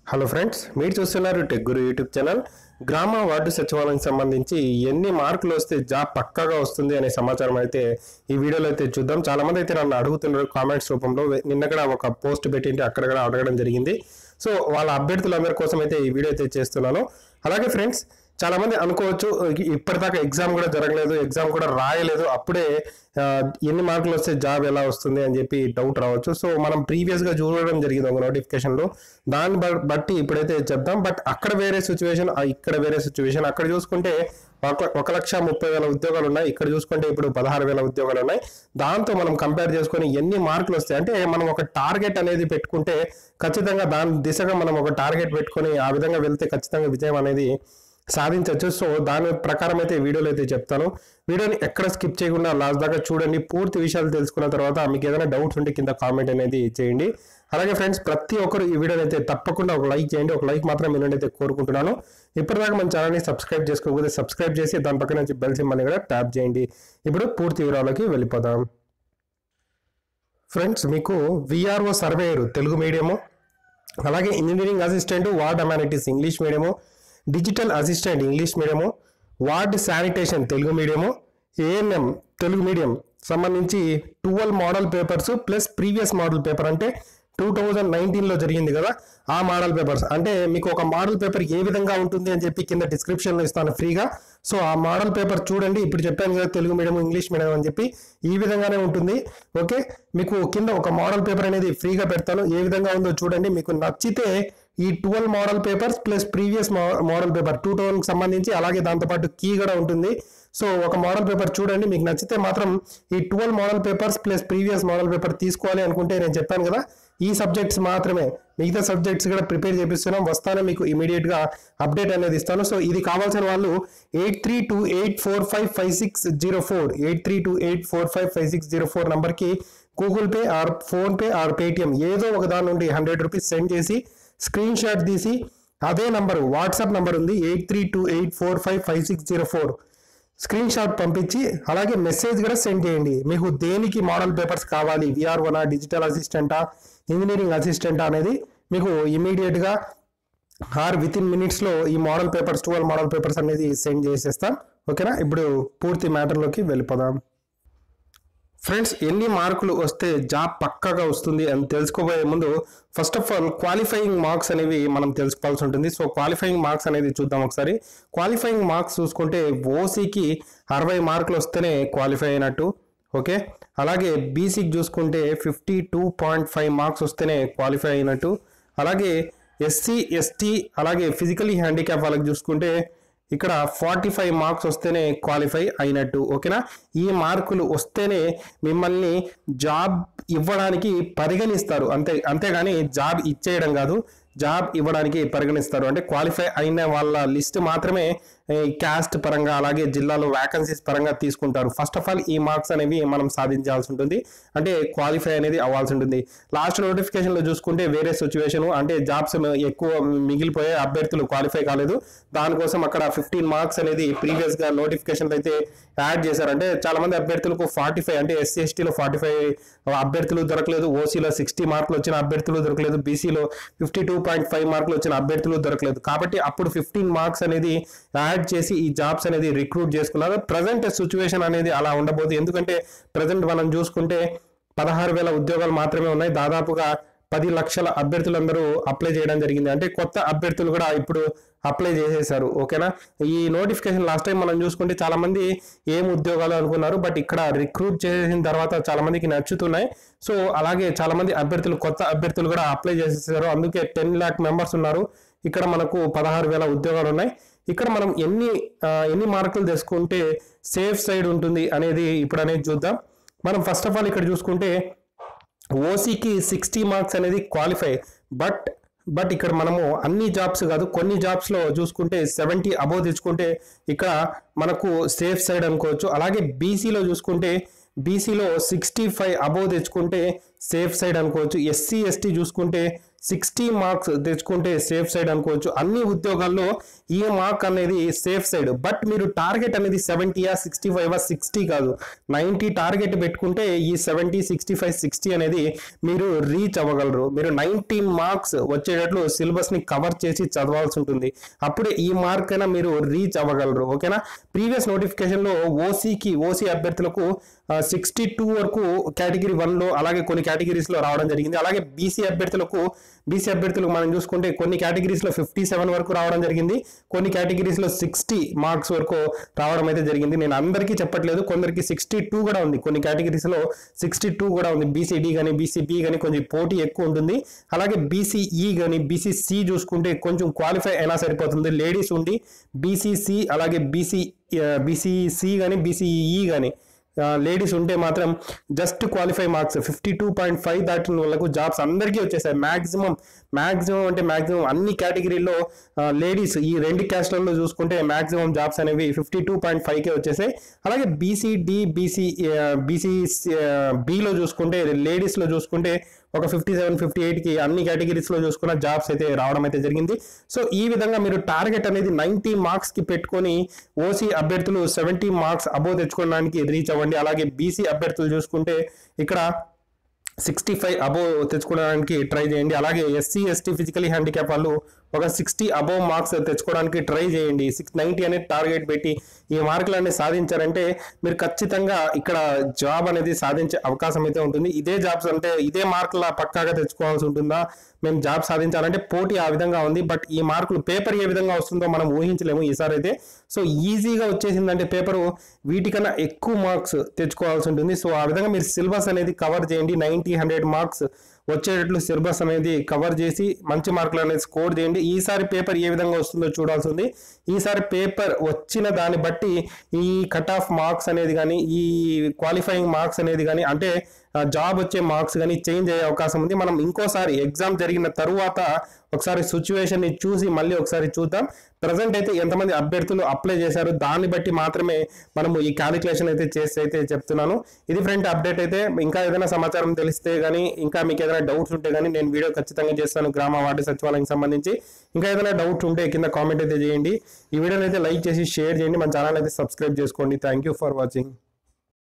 hello friends మీరు చూస్తున్నారు tech guru YouTube channel గ్రామ వార్డు సచివాలయం సంబంధించి ఎన్ని మార్కులు వస్తే జాబ్ పక్కాగా వస్తుంది అనే సమాచారం అయితే ఈ వీడియోలో అయితే చూద్దాం చాలా మంది అయితే నన్ను అడుగుతున్నారు కామెంట్స్ రూపంలో నిన్న కూడా ఒక పోస్ట్ పెట్టింటే అక్కడ కూడా అడగడం జరిగింది సో వాళ్ళ అభ్యర్థులందరి కోసం అయితే ఈ వీడియో అయితే చేస్తున్నాను అలాగే ఫ్రెండ్స్ చాలా మంది అనుకోవచ్చు ఇప్పటిదాకా ఎగ్జామ్ కూడా జరగలేదు ఎగ్జామ్ కూడా రాయలేదు అప్పుడే ఆ, ఎన్ని మార్కులు వస్తే జాబ్ ఎలా వస్తుంది అని చెప్పి డౌట్ రావచ్చు సో మనం ప్రీవియస్ గా చూడడం జరిగింది ఒక నోటిఫికేషన్ లో దాన్ని బ- బట్టి ఇప్పుడైతే చెప్దాం బట్ అక్కడ వేరే సిచ్యువేషన్ ఇక్కడ వేరే సిచ్యువేషన్ అక్కడ చూసుకుంటే ఒక ఒక లక్ష ముప్పై వేల ఉద్యోగాలు ఉన్నాయి ఇక్కడ చూసుకుంటే ఇప్పుడు పదహారు వేల ఉద్యోగాలు ఉన్నాయి దాంతో మనం కంపేర్ చేసుకొని ఎన్ని మార్కులు వస్తాయి అంటే మనం ఒక టార్గెట్ అనేది పెట్టుకుంటే ఖచ్చితంగా దాని దిశగా మనం ఒక టార్గెట్ పెట్టుకొని ఆ విధంగా వెళ్తే ఖచ్చితంగా విజయం అనేది సాధించవచ్చు సో దాని ప్రకారం అయితే ఈ వీడియోలో అయితే చెప్తాను వీడియోని ఎక్కడ స్కిప్ చేయకుండా లాస్ట్ దాకా చూడండి పూర్తి విషయాలు తెలుసుకున్న తర్వాత మీకు ఏదైనా డౌట్స్ ఉంటే కింద కామెంట్ అనేది చేయండి అలాగే ఫ్రెండ్స్ ప్రతి ఒక్కరు ఈ వీడియోని అయితే తప్పకుండా ఒక లైక్ చేయండి ఒక లైక్ మాత్రం మీ నుండి అయితే కోరుకుంటున్నాను ఇప్పటిదాకా మన ఛానల్ని సబ్స్క్రైబ్ చేసుకోకపోతే సబ్స్క్రైబ్ చేసి దాని పక్కన నుంచి బెల్ సింబల్ని కూడా ట్యాప్ చేయండి ఇప్పుడు పూర్తి వివరాలకి వెళ్ళిపోదాం ఫ్రెండ్స్ మీకు విఆర్ఓ సర్వేయర్ తెలుగు మీడియము అలాగే engineering assistant ward amenities English medium digital assistant English medium ward sanitation Telugu medium ANM Telugu medium సంబంధించి twelve model papers plus previous model paper అంటే టూ థౌజండ్ నైన్టీన్లో జరిగింది కదా ఆ మోడల్ పేపర్స్ అంటే మీకు ఒక మోడల్ పేపర్ ఏ విధంగా ఉంటుంది అని చెప్పి కింద డిస్క్రిప్షన్లో ఇస్తాను ఫ్రీగా సో ఆ మోడల్ పేపర్ చూడండి ఇప్పుడు చెప్పాను కదా తెలుగు మీడియం ఇంగ్లీష్ మీడియం అని చెప్పి ఈ విధంగానే ఉంటుంది ఓకే మీకు కింద ఒక మోడల్ పేపర్ అనేది ఫ్రీగా పెడతాను ఏ విధంగా ఉందో చూడండి మీకు నచ్చితే ఈ twelve model papers plus previous model paper two కి సంబంధించి అలాగే దాంతోపాటు కీ కూడా ఉంటుంది సో ఒక మోడల్ పేపర్ చూడండి మీకు నచ్చితే మాత్రం ఈ twelve model papers plus previous model paper తీసుకోవాలి అనుకుంటే నేను చెప్పాను కదా ఈ సబ్జెక్ట్స్ మాత్రమే మిగతా సబ్జెక్ట్స్ కూడా ప్రిపేర్ చేపిస్తున్నాం వస్తానే మీకు ఇమీడియట్ గా అప్డేట్ అనేది ఇస్తాను సో ఇది కావాల్సిన వాళ్ళు eight three two eight four five five six zero four eight three two eight four five five six zero four నంబర్కి Google Pay or PhonePe or Paytm ఏదో ఒక దాని నుండి హండ్రెడ్ రూపీస్ సెండ్ చేసి screenshot తీసి అదే number WhatsApp number ఉంది eight three two eight four five five six zero four screenshot పంపించి అలాగే మెసేజ్ కూడా సెండ్ చేయండి మీకు దేనికి మోడల్ పేపర్స్ కావాలి విఆర్ఓనా డిజిటల్ అసిస్టెంటా ఇంజనీరింగ్ అసిస్టెంటా అనేది మీకు ఇమీడియట్గా ఆర్ విత్ ఇన్ మినిట్స్లో ఈ model papers twelve model papers అనేది సెండ్ చేసేస్తాం ఓకేనా ఇప్పుడు పూర్తి మ్యాటర్లోకి వెళ్ళిపోదాం ఫ్రెండ్స్ ఎన్ని మార్కులు వస్తే జాబ్ పక్కాగా వస్తుంది అని తెలుసుకోబోయే ముందు first of all qualifying marks అనేవి మనం తెలుసుకోవాల్సి ఉంటుంది సో క్వాలిఫైయింగ్ మార్క్స్ అనేది చూద్దాం ఒకసారి క్వాలిఫైయింగ్ మార్క్స్ చూసుకుంటే ఓసీకి అరవై మార్కులు వస్తేనే క్వాలిఫై అయినట్టు ఓకే అలాగే బీసీకి చూసుకుంటే fifty two point five marks వస్తేనే క్వాలిఫై అయినట్టు అలాగే ఎస్సీ ఎస్టీ అలాగే ఫిజికలీ హ్యాండిక్యాప్ వాళ్ళకి చూసుకుంటే ఇక్కడ ఫార్టీ ఫైవ్ మార్క్స్ వస్తేనే క్వాలిఫై అయినట్టు ఓకేనా ఈ మార్కులు వస్తేనే మిమ్మల్ని జాబ్ ఇవ్వడానికి పరిగణిస్తారు అంతే అంతేగాని జాబ్ ఇచ్చేయడం కాదు జాబ్ ఇవ్వడానికి పరిగణిస్తారు అంటే క్వాలిఫై అయిన వాళ్ళ లిస్ట్ మాత్రమే క్యాస్ట్ పరంగా అలాగే జిల్లాలో వ్యాకన్సీస్ పరంగా తీసుకుంటారు ఫస్ట్ ఆఫ్ ఆల్ ఈ మార్క్స్ అనేవి మనం సాధించాల్సి ఉంటుంది అంటే క్వాలిఫై అనేది అవ్వాల్సి ఉంటుంది లాస్ట్ నోటిఫికేషన్ లో చూసుకుంటే వేరే సిచ్యువేషన్ అంటే జాబ్స్ ఎక్కువ మిగిలిపోయే అభ్యర్థులు క్వాలిఫై కాలేదు దానికోసం అక్కడ ఫిఫ్టీన్ మార్క్స్ అనేది ప్రీవియస్ గా నోటిఫికేషన్ అయితే యాడ్ చేశారు అంటే చాలా మంది అభ్యర్థులకు ఫార్టీ ఫైవ్ అంటే ఎస్సీ ఎస్టీలో ఫార్టీ ఫైవ్ అభ్యర్థులు దొరకలేదు ఓసీలో సిక్స్టీ మార్కులు వచ్చిన అభ్యర్థులు దొరకలేదు బీసీలో ఫిఫ్టీ టూ పాయింట్ ఫైవ్ మార్కులు వచ్చిన అభ్యర్థులు దొరకలేదు కాబట్టి అప్పుడు ఫిఫ్టీన్ మార్క్స్ అనేది యాడ్ చేసి ఈ జాబ్స్ అనేది రిక్రూట్ చేసుకున్నారు ప్రజెంట్ సిచ్యువేషన్ అనేది అలా ఉండబోదు ఎందుకంటే ప్రజెంట్ మనం చూసుకుంటే పదహారు వేల ఉద్యోగాలు మాత్రమే ఉన్నాయి దాదాపుగా పది లక్షల అభ్యర్థులందరూ అప్లై చేయడం జరిగింది అంటే కొత్త అభ్యర్థులు కూడా ఇప్పుడు అప్లై చేసేసారు ఓకేనా ఈ నోటిఫికేషన్ లాస్ట్ టైం మనం చూసుకుంటే చాలా మంది ఏం ఉద్యోగాలు అనుకున్నారు బట్ ఇక్కడ రిక్రూట్ చేసిన తర్వాత చాలా మందికి నచ్చుతున్నాయి సో అలాగే చాలా మంది అభ్యర్థులు కొత్త అభ్యర్థులు కూడా అప్లై చేసేసారు అందుకే టెన్ ల్యాక్ మెంబర్స్ ఉన్నారు ఇక్కడ మనకు పదహారు వేల ఉద్యోగాలు ఉన్నాయి ఇక్కడ మనం ఎన్ని ఆ, ఎన్ని మార్కులు తెచ్చుకుంటే సేఫ్ సైడ్ ఉంటుంది అనేది ఇప్పుడు అనేది చూద్దాం మనం ఫస్ట్ ఆఫ్ ఆల్ ఇక్కడ చూసుకుంటే ఓసీకి సిక్స్టీ మార్క్స్ అనేది క్వాలిఫై బట్ బట్ ఇక్కడ మనము అన్ని జాబ్స్ కాదు కొన్ని జాబ్స్ లో చూసుకుంటే సెవెంటీ అబోవ్ తెచ్చుకుంటే ఇక్కడ మనకు సేఫ్ సైడ్ అనుకోవచ్చు అలాగే బీసీలో చూసుకుంటే బీసీలో సిక్స్టీ ఫైవ్ అబోవ్ తెచ్చుకుంటే సేఫ్ సైడ్ అనుకోవచ్చు ఎస్సీ ఎస్టీ చూసుకుంటే సిక్స్టీ మార్క్స్ తెచ్చుకుంటే సేఫ్ సైడ్ అనుకోవచ్చు అన్ని ఉద్యోగాల్లో ఈ మార్క్ అనేది సేఫ్ సైడ్ బట్ మీరు టార్గెట్ అనేది సెవెంటీయా సిక్స్టీ ఫైవ్ సిక్స్టీ కాదు నైంటీ టార్గెట్ పెట్టుకుంటే ఈ సెవెంటీ సిక్స్టీ ఫైవ్ సిక్స్టీ అనేది మీరు రీచ్ అవ్వగలరు మీరు నైంటీ మార్క్స్ వచ్చేటట్లు సిలబస్ ని కవర్ చేసి చదవాల్సి ఉంటుంది అప్పుడే ఈ మార్క్ అయినా మీరు రీచ్ అవ్వగలరు ఓకేనా ప్రీవియస్ నోటిఫికేషన్ లో ఓసీకి ఓసీ అభ్యర్థులకు సిక్స్టీ టూ వరకు కేటగిరీ వన్ లో అలాగే కొన్ని కేటగిరీస్ లో రావడం జరిగింది అలాగే బీసీ అభ్యర్థులకు బీసీ అభ్యర్థులకు మనం చూసుకుంటే కొన్ని కేటగిరీస్ లో ఫిఫ్టీ సెవెన్ వరకు రావడం జరిగింది కొన్ని కేటగిరీస్ లో సిక్స్టీ మార్క్స్ వరకు రావడం అయితే జరిగింది నేను అందరికీ చెప్పట్లేదు కొందరికి సిక్స్టీ టూ కూడా ఉంది కొన్ని కేటగిరీస్ లో సిక్స్టీ టూ కూడా ఉంది బీసీడీ కానీ బీసీబీ కానీ కొంచెం పోటీ ఎక్కువ ఉంటుంది అలాగే బీసీఈ కానీ బీసీసీ చూసుకుంటే కొంచెం క్వాలిఫై అయినా సరిపోతుంది లేడీస్ ఉండి బీసీసీ అలాగే బీసీ బీసీసీ కానీ బీసీఈ కానీ లేడీస్ ఉంటే మాత్రం just qualify marks fifty two point five దాటిన వాళ్ళకు జాబ్స్ అందరికీ వచ్చేసాయి మాక్సిమం మాక్సిమం అంటే మాక్సిమం అన్ని కేటగిరీలో లేడీస్ ఈ రెండు క్యాస్ట్లలో చూసుకుంటే మాక్సిమం జాబ్స్ అనేవి ఫిఫ్టీ టూ పాయింట్ ఫైవ్కే వచ్చేసాయి అలాగే బీసీడి బీసీ బీసీ బిలో చూసుకుంటే లేడీస్లో చూసుకుంటే ఒక ఫిఫ్టీ సెవెన్ ఫిఫ్టీ ఎయిట్కి అన్ని కేటగిరీస్లో చూసుకున్న జాబ్స్ అయితే రావడం అయితే జరిగింది సో ఈ విధంగా మీరు టార్గెట్ అనేది నైంటీ మార్క్స్కి పెట్టుకొని ఓసీ అభ్యర్థులు సెవెంటీ మార్క్స్ అబోవ్ తెచ్చుకోవడానికి రీచ్ అవ్వండి అలాగే బీసీ అభ్యర్థులు చూసుకుంటే ఇక్కడ సిక్స్టీ ఫైవ్ అబోవ్ తెచ్చుకోవడానికి ట్రై చేయండి అలాగే ఎస్సీ ఎస్టీ ఫిజికలీ హ్యాండిక్యాప్ వాళ్ళు ఒక సిక్స్టీ అబోవ్ మార్క్స్ తెచ్చుకోవడానికి ట్రై చేయండి సిక్స్ నైంటీ అనేది టార్గెట్ పెట్టి ఈ మార్కులన్నీ సాధించారంటే మీరు ఖచ్చితంగా ఇక్కడ జాబ్ అనేది సాధించే అవకాశం అయితే ఉంటుంది ఇదే జాబ్స్ అంటే ఇదే మార్కుల పక్కాగా తెచ్చుకోవాల్సి ఉంటుందా మేము జాబ్ సాధించాలంటే పోటీ ఆ విధంగా ఉంది బట్ ఈ మార్కులు పేపర్ ఏ విధంగా వస్తుందో మనం ఊహించలేము ఈసారి అయితే సో ఈజీగా వచ్చేసిందంటే పేపరు వీటికన్నా ఎక్కువ మార్క్స్ తెచ్చుకోవాల్సి ఉంటుంది సో ఆ విధంగా మీరు సిలబస్ అనేది కవర్ చేయండి నైంటీ హండ్రెడ్ మార్క్స్ వచ్చేటట్లు సిలబస్ అనేది కవర్ చేసి మంచి మార్కులు అనేది స్కోర్ చేయండి ఈసారి పేపర్ ఏ విధంగా వస్తుందో చూడాల్సి ఉంది ఈసారి పేపర్ వచ్చిన దాన్ని బట్టి ఈ కట్ ఆఫ్ మార్క్స్ అనేది కానీ ఈ క్వాలిఫైయింగ్ మార్క్స్ అనేది కానీ అంటే జాబ్ వచ్చే మార్క్స్ కానీ చేంజ్ అయ్యే అవకాశం ఉంది మనం ఇంకోసారి ఎగ్జామ్ జరిగిన తరువాత ఒకసారి సిచ్యువేషన్ ని చూసి మళ్ళీ ఒకసారి చూద్దాం ప్రజెంట్ అయితే ఎంతమంది అభ్యర్థులు అప్లై చేశారు దాన్ని బట్టి మాత్రమే మనము ఈ క్యాలిక్యులేషన్ అయితే చేసి అయితే చెప్తున్నాను ఇది ఫ్రెండ్ అప్డేట్ అయితే ఇంకా ఏదైనా సమాచారం తెలిస్తే కానీ ఇంకా మీకు ఏదైనా డౌట్స్ ఉంటే కానీ నేను వీడియో ఖచ్చితంగా చేస్తాను గ్రామ వార్డు సచివాలయం సంబంధించి ఇంకా ఏదైనా డౌట్స్ ఉంటే కింద కామెంట్ అయితే చేయండి ఈ వీడియోని అయితే లైక్ చేసి షేర్ చేయండి మన ఛానల్ అయితే సబ్స్క్రైబ్ చేసుకోండి థ్యాంక్ యూ ఫర్ వాచింగ్